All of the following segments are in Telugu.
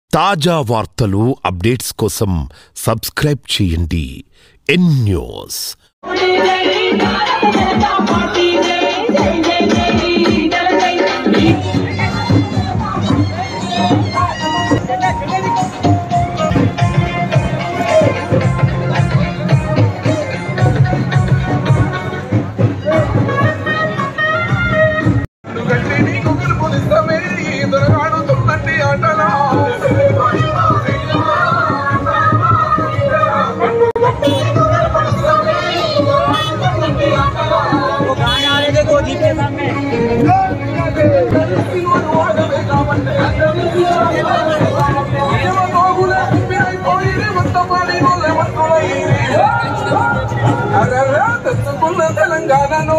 తాజా వార్తలు అప్డేట్స్ కోసం సబ్స్క్రైబ్ చేయండి ఎన్ న్యూస్ ఎందుకంటే నీకు గెలుపునిస్తామే ఈ దొరగాడుతున్నట్టి ఆటలా తెలంగాణను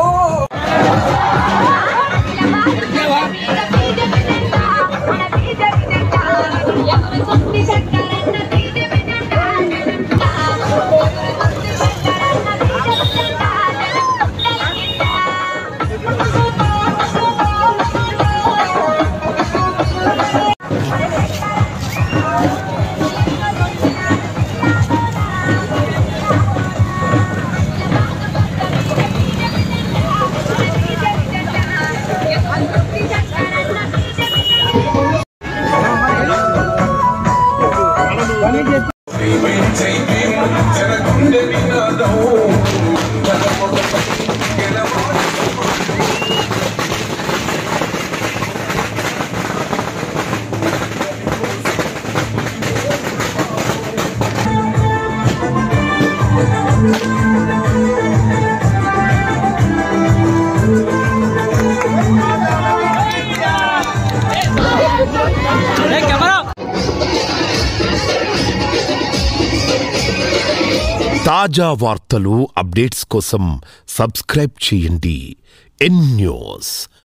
తాజా వార్తలు అప్డేట్స్ కోసం సబ్స్క్రైబ్ చేయండి ఎన్ న్యూస్